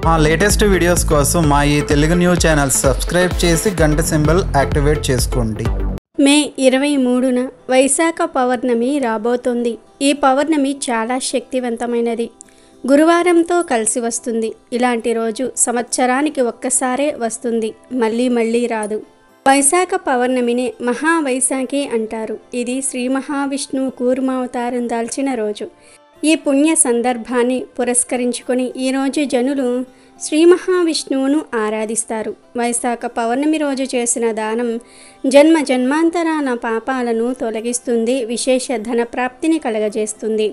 మా latest videos కోసం మా ఈ తెలుగు న్యూస్ ఛానల్ సబ్స్క్రైబ్ చేసి గంట సింబల్ యాక్టివేట్ చేసుకోండి మే ఇరవై మూడున వైశాఖ పౌర్ణమి రాబోతోంది ఈ పౌర్ణమి చాలా శక్తివంతమైనది గురువారంతో కలిసి వస్తుంది ఇలాంటి రోజు సంవత్సరానికి ఒక్కసారే వస్తుంది మళ్ళీ మళ్ళీ రాదు వైశాఖ పౌర్ణమిని మహావైశాఖి అంటారు ఇది శ్రీ మహావిష్ణువు కూర్మావతారం దాల్చిన రోజు ఈ పుణ్య సందర్భాన్ని పురస్కరించుకొని ఈరోజు జనులు శ్రీ మహావిష్ణువును ఆరాధిస్తారు వైశాఖ పౌర్ణమి రోజు చేసిన దానం జన్మ జన్మాంతరాల పాపాలను తొలగిస్తుంది విశేష ధన ప్రాప్తిని కలగజేస్తుంది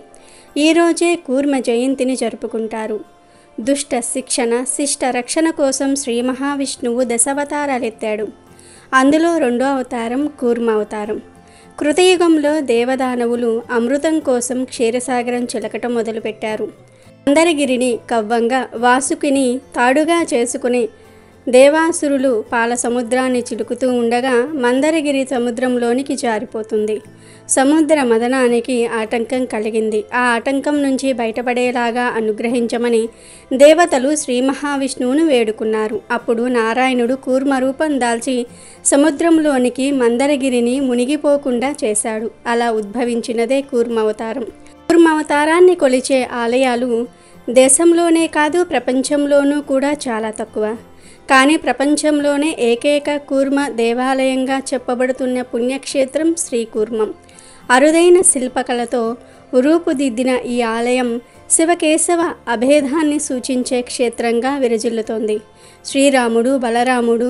ఈరోజే కూర్మ జయంతిని జరుపుకుంటారు దుష్ట శిక్షణ శిష్ట రక్షణ కోసం శ్రీ మహావిష్ణువు దశావతారాలెత్తాడు అందులో రెండో అవతారం కూర్మ అవతారం కృతయుగంలో దేవదానవులు అమృతం కోసం క్షీరసాగరం చిలకటం మొదలుపెట్టారు మందరగిరిని కవ్వంగా వాసుకిని తాడుగా చేసుకుని దేవాసురులు పాల సముద్రాన్ని చిలుకుతూ ఉండగా మందరగిరి సముద్రంలోనికి జారిపోతుంది సముద్ర మదనానికి ఆటంకం కలిగింది ఆ ఆటంకం నుంచి బయటపడేలాగా అనుగ్రహించమని దేవతలు శ్రీ మహావిష్ణువును వేడుకున్నారు అప్పుడు నారాయణుడు కూర్మ రూపం దాల్చి సముద్రంలోనికి మందరగిరిని మునిగిపోకుండా చేశాడు అలా ఉద్భవించినదే కూర్మవతారం కూర్మవతారాన్ని కొలిచే ఆలయాలు దేశంలోనే కాదు ప్రపంచంలోనూ కూడా చాలా తక్కువ కానీ ప్రపంచంలోనే ఏకైక కూర్మ దేవాలయంగా చెప్పబడుతున్న పుణ్యక్షేత్రం శ్రీకూర్మం అరుదైన శిల్పకళతో రూపుదిద్దిన ఈ ఆలయం శివకేశవ అభేదాన్ని సూచించే క్షేత్రంగా విరజిల్లుతోంది శ్రీరాముడు బలరాముడు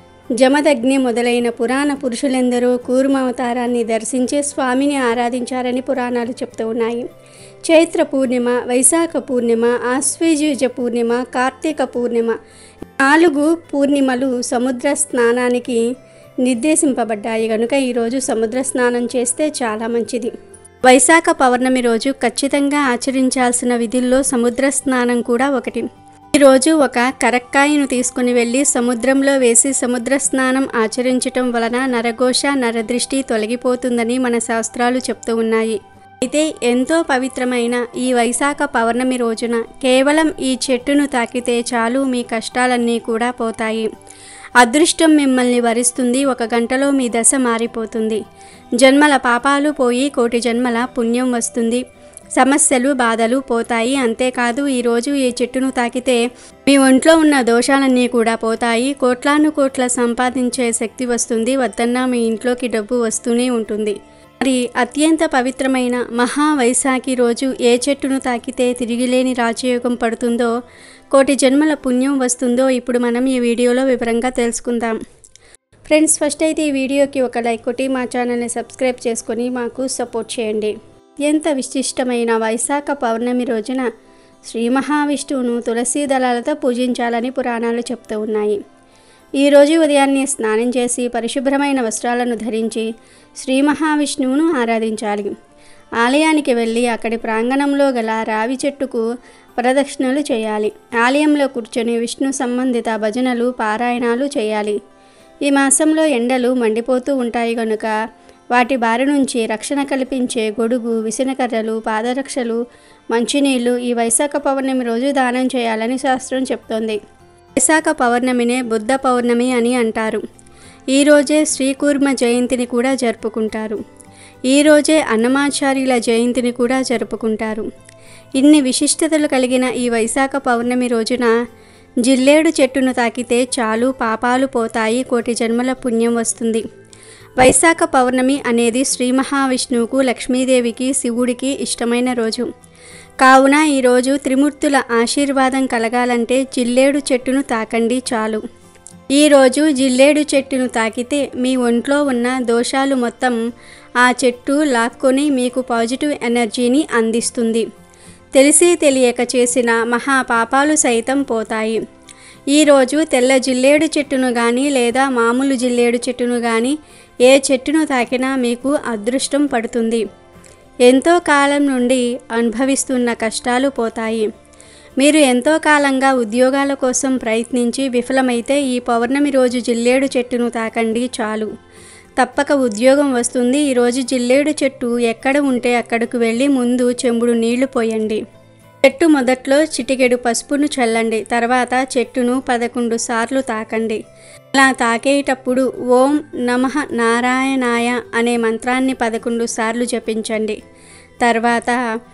జమదగ్ని మొదలైన పురాణ పురుషులెందరూ కూర్మ అవతారాన్ని దర్శించే స్వామిని ఆరాధించారని పురాణాలు చెప్తూ ఉన్నాయి చైత్ర పూర్ణిమ వైశాఖ పూర్ణిమ ఆశ్వేజుజ పూర్ణిమ కార్తీక పూర్ణిమ నాలుగు పూర్ణిమలు సముద్ర స్నానానికి నిర్దేశింపబడ్డాయి కనుక ఈరోజు సముద్ర స్నానం చేస్తే చాలా మంచిది వైశాఖ పౌర్ణమి రోజు ఖచ్చితంగా ఆచరించాల్సిన విధుల్లో సముద్ర స్నానం కూడా ఒకటి ఈరోజు ఒక కరక్కాయను తీసుకుని వెళ్ళి సముద్రంలో వేసి సముద్ర స్నానం ఆచరించటం వలన నరఘోష నరదృష్టి తొలగిపోతుందని మన శాస్త్రాలు చెప్తూ ఉన్నాయి అయితే ఎంతో పవిత్రమైన ఈ వైశాఖ పౌర్ణమి రోజున కేవలం ఈ చెట్టును తాకితే చాలు మీ కష్టాలన్నీ కూడా పోతాయి అదృష్టం మిమ్మల్ని వరిస్తుంది ఒక గంటలో మీ దశ మారిపోతుంది జన్మల పాపాలు పోయి కోటి జన్మల పుణ్యం వస్తుంది సమస్యలు బాధలు పోతాయి అంతేకాదు ఈరోజు ఈ చెట్టును తాకితే మీ ఒంట్లో ఉన్న దోషాలన్నీ కూడా పోతాయి కోట్లాను కోట్ల సంపాదించే శక్తి వస్తుంది వద్దన్నా మీ ఇంట్లోకి డబ్బు వస్తూనే ఉంటుంది మరి అత్యంత పవిత్రమైన మహావైశాఖి రోజు ఏ చెట్టును తాకితే తిరిగిలేని రాజయోగం పడుతుందో కోటి జన్మల పుణ్యం వస్తుందో ఇప్పుడు మనం ఈ వీడియోలో వివరంగా తెలుసుకుందాం ఫ్రెండ్స్ ఫస్ట్ అయితే ఈ వీడియోకి ఒక లైక్ కొట్టి మా ఛానల్ని సబ్స్క్రైబ్ చేసుకొని మాకు సపోర్ట్ చేయండి ఎంత విశిష్టమైన వైశాఖ పౌర్ణమి రోజున శ్రీ మహావిష్ణువును తులసీ దళాలతో పూజించాలని పురాణాలు చెప్తూ ఉన్నాయి ఈరోజు ఉదయాన్నే స్నానం చేసి పరిశుభ్రమైన వస్త్రాలను ధరించి శ్రీ మహావిష్ణువును ఆరాధించాలి ఆలయానికి వెళ్ళి అక్కడి ప్రాంగణంలో గల రావి చెట్టుకు ప్రదక్షిణలు చేయాలి ఆలయంలో కూర్చొని విష్ణు సంబంధిత భజనలు పారాయణాలు చేయాలి ఈ మాసంలో ఎండలు మండిపోతూ ఉంటాయి కనుక వాటి బారి నుంచి రక్షణ కల్పించే గొడుగు విసనకర్రలు పాదరక్షలు మంచినీళ్లు ఈ వైశాఖ పౌర్ణమి రోజు దానం చేయాలని శాస్త్రం చెప్తోంది వైశాఖ పౌర్ణమినే బుద్ధ పౌర్ణమి అని అంటారు ఈరోజే శ్రీకూర్మ జయంతిని కూడా జరుపుకుంటారు ఈరోజే అన్నమాచార్యుల జయంతిని కూడా జరుపుకుంటారు ఇన్ని విశిష్టతలు కలిగిన ఈ వైశాఖ పౌర్ణమి రోజున జిల్లేడు చెట్టును తాకితే చాలు పాపాలు పోతాయి కోటి జన్మల పుణ్యం వస్తుంది వైశాఖ పౌర్ణమి అనేది శ్రీ మహావిష్ణువుకు లక్ష్మీదేవికి శివుడికి ఇష్టమైన రోజు కావున ఈరోజు త్రిమూర్తుల ఆశీర్వాదం కలగాలంటే జిల్లేడు చెట్టును తాకండి చాలు ఈరోజు జిల్లేడు చెట్టును తాకితే మీ ఒంట్లో ఉన్న దోషాలు మొత్తం ఆ చెట్టు లాక్కొని మీకు పాజిటివ్ ఎనర్జీని అందిస్తుంది తెలిసి తెలియక చేసిన మహా పాపాలు సైతం పోతాయి ఈరోజు తెల్ల జిల్లేడు చెట్టును కానీ లేదా మామూలు జిల్లేడు చెట్టును కానీ ఏ చెట్టును తాకినా మీకు అదృష్టం పడుతుంది ఎంతో కాలం నుండి అనుభవిస్తున్న కష్టాలు పోతాయి మీరు ఎంతో కాలంగా ఉద్యోగాల కోసం ప్రయత్నించి విఫలమైతే ఈ పౌర్ణమి రోజు జిల్లేడు చెట్టును తాకండి చాలు తప్పక ఉద్యోగం వస్తుంది ఈరోజు జిల్లేడు చెట్టు ఎక్కడ ఉంటే అక్కడకు వెళ్ళి ముందు చెంబుడు నీళ్లు పోయండి చెట్టు మొదట్లో చిటికెడు పసుపును చల్లండి తర్వాత చెట్టును పదకొండు సార్లు తాకండి అలా తాకేటప్పుడు ఓం నమః నారాయణాయ అనే మంత్రాన్ని పదకొండు సార్లు జపించండి తర్వాత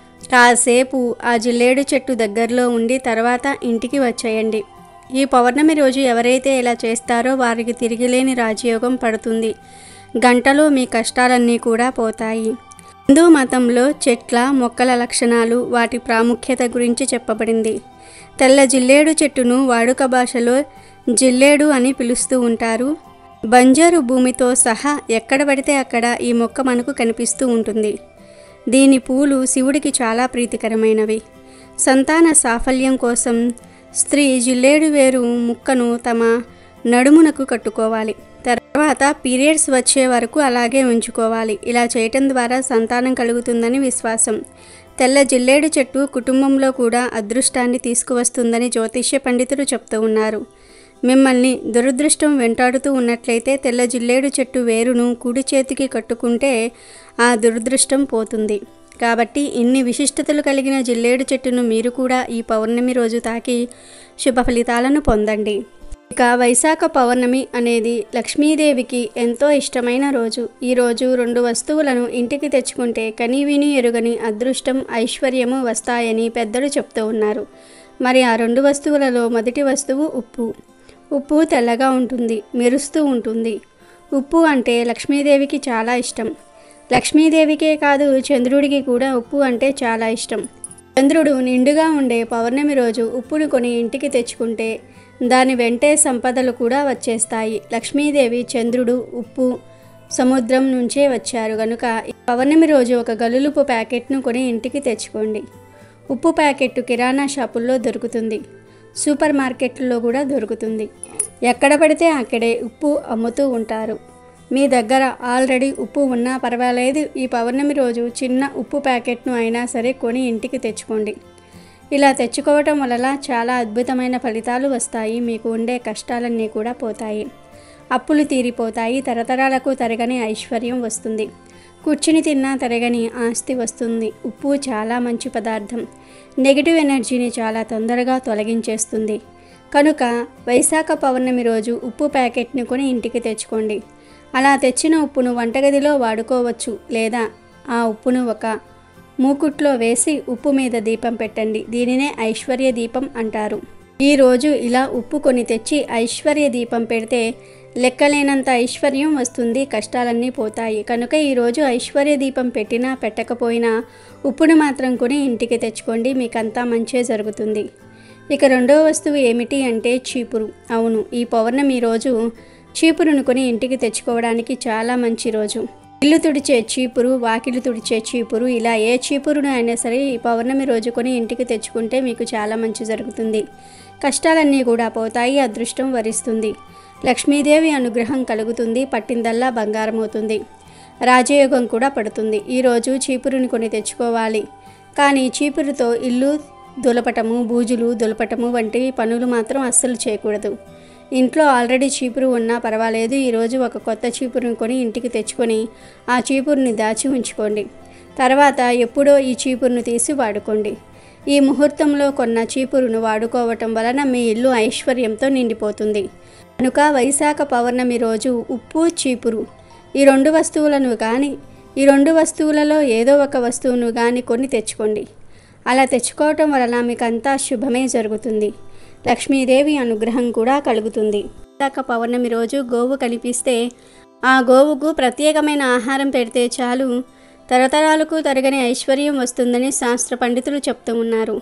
కాసేపు ఆ జిల్లేడు చెట్టు దగ్గరలో ఉండి తర్వాత ఇంటికి వచ్చేయండి ఈ పౌర్ణమి రోజు ఎవరైతే ఇలా చేస్తారో వారికి తిరిగిలేని రాజయోగం పడుతుంది గంటలో మీ కష్టాలన్నీ కూడా పోతాయి హిందూ మతంలో చెట్ల మొక్కల లక్షణాలు వాటి ప్రాముఖ్యత గురించి చెప్పబడింది తెల్ల జిల్లేడు చెట్టును వాడుక భాషలో జిల్లేడు అని పిలుస్తూ ఉంటారు బంజరు భూమితో సహా ఎక్కడ పడితే అక్కడ ఈ మొక్క మనకు కనిపిస్తూ ఉంటుంది దీని పూలు శివుడికి చాలా ప్రీతికరమైనవి సంతాన సాఫల్యం కోసం స్త్రీ జిల్లేడు వేరు ముక్కను తమ నడుమునకు కట్టుకోవాలి తర్వాత పీరియడ్స్ వచ్చే వరకు అలాగే ఉంచుకోవాలి ఇలా చేయటం ద్వారా సంతానం కలుగుతుందని విశ్వాసం తెల్ల జిల్లేడు చెట్టు కుటుంబంలో కూడా అదృష్టాన్ని తీసుకువస్తుందని జ్యోతిష్య పండితులు చెప్తూ ఉన్నారు మిమ్మల్ని దురదృష్టం వెంటాడుతూ ఉన్నట్లయితే తెల్ల జిల్లేడు చెట్టు వేరును కుడి చేతికి కట్టుకుంటే ఆ దురదృష్టం పోతుంది కాబట్టి ఇన్ని విశిష్టతలు కలిగిన జిల్లేడు చెట్టును మీరు కూడా ఈ పౌర్ణమి రోజు తాకి శుభ ఫలితాలను పొందండి ఇక వైశాఖ పౌర్ణమి అనేది లక్ష్మీదేవికి ఎంతో ఇష్టమైన రోజు ఈ రోజు రెండు వస్తువులను ఇంటికి తెచ్చుకుంటే కనీవిని ఎరుగని అదృష్టం ఐశ్వర్యము వస్తాయని పెద్దలు చెప్తూ ఉన్నారు మరి ఆ రెండు వస్తువులలో మొదటి వస్తువు ఉప్పు ఉప్పు తెల్లగా ఉంటుంది మెరుస్తూ ఉంటుంది ఉప్పు అంటే లక్ష్మీదేవికి చాలా ఇష్టం లక్ష్మీదేవికే కాదు చంద్రుడికి కూడా ఉప్పు అంటే చాలా ఇష్టం చంద్రుడు నిండుగా ఉండే పౌర్ణమి రోజు ఉప్పును కొని ఇంటికి తెచ్చుకుంటే దాని వెంటే సంపదలు కూడా వచ్చేస్తాయి లక్ష్మీదేవి చంద్రుడు ఉప్పు సముద్రం నుంచే వచ్చారు గనుక ఈ పౌర్ణమి రోజు ఒక గలులుపు ప్యాకెట్ను కొని ఇంటికి తెచ్చుకోండి ఉప్పు ప్యాకెట్ కిరాణా షాపుల్లో దొరుకుతుంది సూపర్ మార్కెట్లో కూడా దొరుకుతుంది ఎక్కడ పడితే అక్కడే ఉప్పు అమ్ముతూ ఉంటారు మీ దగ్గర ఆల్రెడీ ఉప్పు ఉన్నా పర్వాలేదు ఈ పౌర్ణమి రోజు చిన్న ఉప్పు ప్యాకెట్ను అయినా సరే కొని ఇంటికి తెచ్చుకోండి ఇలా తెచ్చుకోవటం వల్ల చాలా అద్భుతమైన ఫలితాలు వస్తాయి మీకు ఉండే కష్టాలన్నీ కూడా పోతాయి అప్పులు తీరిపోతాయి తరతరాలకు తరగని ఐశ్వర్యం వస్తుంది కూర్చుని తిన్నా తరగని ఆస్తి వస్తుంది ఉప్పు చాలా మంచి పదార్థం నెగిటివ్ ఎనర్జీని చాలా తొందరగా తొలగించేస్తుంది కనుక వైశాఖ పౌర్ణమి రోజు ఉప్పు ప్యాకెట్ని కొని ఇంటికి తెచ్చుకోండి అలా తెచ్చిన ఉప్పును వంటగదిలో వాడుకోవచ్చు లేదా ఆ ఉప్పును ఒక మూకుట్లో వేసి ఉప్పు మీద దీపం పెట్టండి దీనినే ఐశ్వర్య దీపం అంటారు ఈ రోజు ఇలా ఉప్పు కొని తెచ్చి ఐశ్వర్య దీపం పెడితే లెక్కలేనంత ఐశ్వర్యం వస్తుంది కష్టాలన్నీ పోతాయి కనుక ఈరోజు ఐశ్వర్య దీపం పెట్టినా పెట్టకపోయినా ఉప్పును మాత్రం కొని ఇంటికి తెచ్చుకోండి మీకంతా మంచే జరుగుతుంది ఇక రెండో వస్తువు ఏమిటి అంటే చీపురు అవును ఈ పౌర్ణమి రోజు చీపురును కొని ఇంటికి తెచ్చుకోవడానికి చాలా మంచి రోజు ఇల్లు తుడిచే చీపురు వాకిలు తుడిచే చీపురు ఇలా ఏ చీపురును అయినా సరే ఈ పౌర్ణమి రోజు కొని ఇంటికి తెచ్చుకుంటే మీకు చాలా మంచి జరుగుతుంది కష్టాలన్నీ కూడా పోతాయి అదృష్టం వరిస్తుంది లక్ష్మీదేవి అనుగ్రహం కలుగుతుంది పట్టిందల్లా బంగారం అవుతుంది రాజయోగం కూడా పడుతుంది ఈరోజు చీపురుని కొని తెచ్చుకోవాలి కానీ చీపురుతో ఇల్లు దులపటము బూజులు దులపటము వంటి పనులు మాత్రం అస్సలు చేయకూడదు ఇంట్లో ఆల్రెడీ చీపురు ఉన్నా పర్వాలేదు ఈరోజు ఒక కొత్త చీపురుని కొని ఇంటికి తెచ్చుకొని ఆ చీపురుని దాచి ఉంచుకోండి తర్వాత ఎప్పుడో ఈ చీపురును తీసి వాడుకోండి ఈ ముహూర్తంలో కొన్న చీపురును వాడుకోవటం వలన మీ ఇల్లు ఐశ్వర్యంతో నిండిపోతుంది కనుక వైశాఖ పౌర్ణమి రోజు ఉప్పు చీపురు ఈ రెండు వస్తువులను కానీ ఈ రెండు వస్తువులలో ఏదో ఒక వస్తువును కానీ కొని తెచ్చుకోండి అలా తెచ్చుకోవటం వలన మీకు అంతా శుభమే జరుగుతుంది లక్ష్మీదేవి అనుగ్రహం కూడా కలుగుతుంది వైశాఖ పౌర్ణమి రోజు గోవు కనిపిస్తే ఆ గోవుకు ప్రత్యేకమైన ఆహారం పెడితే చాలు తరతరాలకు తరగని ఐశ్వర్యం వస్తుందని శాస్త్ర పండితులు చెప్తూ ఉన్నారు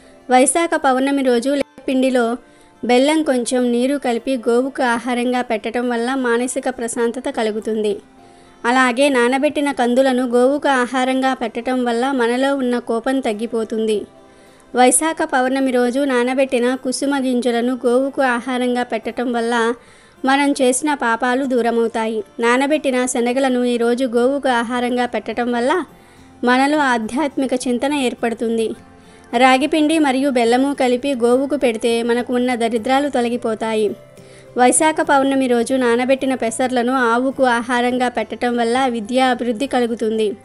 వైశాఖ పౌర్ణమి రోజు పిండిలో బెల్లం కొంచెం నీరు కలిపి గోవుకు ఆహారంగా పెట్టడం వల్ల మానసిక ప్రశాంతత కలుగుతుంది అలాగే నానబెట్టిన కందులను గోవుకు ఆహారంగా పెట్టడం వల్ల మనలో ఉన్న కోపం తగ్గిపోతుంది వైశాఖ పౌర్ణమి రోజు నానబెట్టిన కుసుమ గింజలను గోవుకు ఆహారంగా పెట్టడం వల్ల మనం చేసిన పాపాలు దూరమవుతాయి నానబెట్టిన శనగలను ఈరోజు గోవుకు ఆహారంగా పెట్టడం వల్ల మనలో ఆధ్యాత్మిక చింతన ఏర్పడుతుంది రాగిపిండి మరియు బెల్లము కలిపి గోవుకు పెడితే మనకు ఉన్న దరిద్రాలు తొలగిపోతాయి వైశాఖ పౌర్ణమి రోజు నానబెట్టిన పెసర్లను ఆవుకు ఆహారంగా పెట్టడం వల్ల విద్యా అభివృద్ధి కలుగుతుంది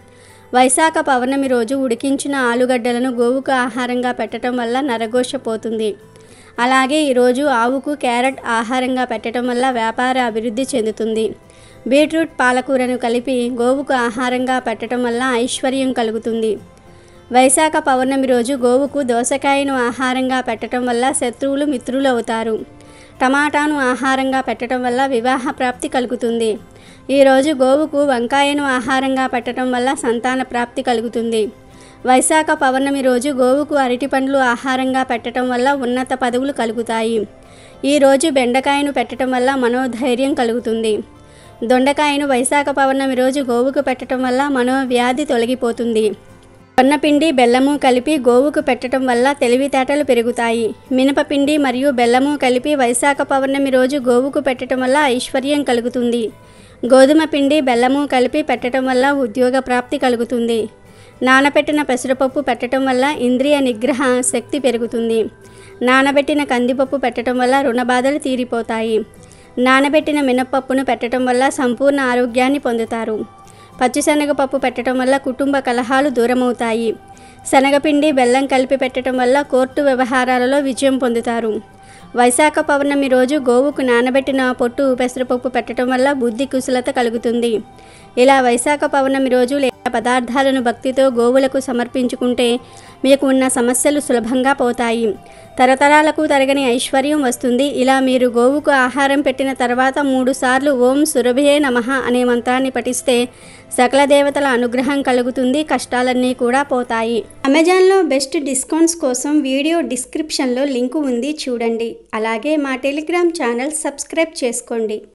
వైశాఖ పౌర్ణమి రోజు ఉడికించిన ఆలుగడ్డలను గోవుకు ఆహారంగా పెట్టడం వల్ల నరఘోష పోతుంది అలాగే ఈరోజు ఆవుకు క్యారెట్ ఆహారంగా పెట్టడం వల్ల వ్యాపార అభివృద్ధి చెందుతుంది బీట్రూట్ పాలకూరను కలిపి గోవుకు ఆహారంగా పెట్టడం వల్ల ఐశ్వర్యం కలుగుతుంది వైశాఖ పౌర్ణమి రోజు గోవుకు దోసకాయను ఆహారంగా పెట్టడం వల్ల శత్రువులు మిత్రులు అవుతారు టమాటాను ఆహారంగా పెట్టడం వల్ల వివాహ ప్రాప్తి కలుగుతుంది ఈరోజు గోవుకు వంకాయను ఆహారంగా పెట్టడం వల్ల సంతాన ప్రాప్తి కలుగుతుంది వైశాఖ పౌర్ణమి రోజు గోవుకు అరటి పండ్లు ఆహారంగా పెట్టడం వల్ల ఉన్నత పదవులు కలుగుతాయి ఈరోజు బెండకాయను పెట్టడం వల్ల మనోధైర్యం కలుగుతుంది దొండకాయను వైశాఖ పౌర్ణమి రోజు గోవుకు పెట్టడం వల్ల మనోవ్యాధి తొలగిపోతుంది కొన్నపిండి బెల్లము కలిపి గోవుకు పెట్టడం వల్ల తెలివితేటలు పెరుగుతాయి మినపపిండి మరియు బెల్లము కలిపి వైశాఖ పౌర్ణమి రోజు గోవుకు పెట్టడం వల్ల ఐశ్వర్యం కలుగుతుంది గోధుమ పిండి బెల్లము కలిపి పెట్టడం వల్ల ఉద్యోగ ప్రాప్తి కలుగుతుంది నానబెట్టిన పెసరపప్పు పెట్టడం వల్ల ఇంద్రియ నిగ్రహ శక్తి పెరుగుతుంది నానబెట్టిన కందిపప్పు పెట్టడం వల్ల రుణబాధలు తీరిపోతాయి నానబెట్టిన మినపప్పును పెట్టడం వల్ల సంపూర్ణ ఆరోగ్యాన్ని పొందుతారు పచ్చిశనగపప్పు పెట్టడం వల్ల కుటుంబ కలహాలు దూరమవుతాయి శనగపిండి బెల్లం కలిపి పెట్టడం వల్ల కోర్టు వ్యవహారాలలో విజయం పొందుతారు వైశాఖ పౌర్ణమి రోజు గోవుకు నానబెట్టిన పొట్టు పెసరపప్పు పెట్టడం వల్ల బుద్ధి కుశలత కలుగుతుంది ఇలా వైశాఖ పౌర్ణమి రోజు లేదా పదార్థాలను భక్తితో గోవులకు సమర్పించుకుంటే మీకు ఉన్న సమస్యలు సులభంగా పోతాయి తరతరాలకు తరగని ఐశ్వర్యం వస్తుంది ఇలా మీరు గోవుకు ఆహారం పెట్టిన తర్వాత మూడు సార్లు ఓం సురభియే నమః అనే మంత్రాన్ని పఠిస్తే సకల దేవతల అనుగ్రహం కలుగుతుంది కష్టాలన్నీ కూడా పోతాయి అమెజాన్లో బెస్ట్ డిస్కౌంట్స్ కోసం వీడియో డిస్క్రిప్షన్లో లింకు ఉంది చూడండి అలాగే మా టెలిగ్రామ్ ఛానల్ సబ్స్క్రైబ్ చేసుకోండి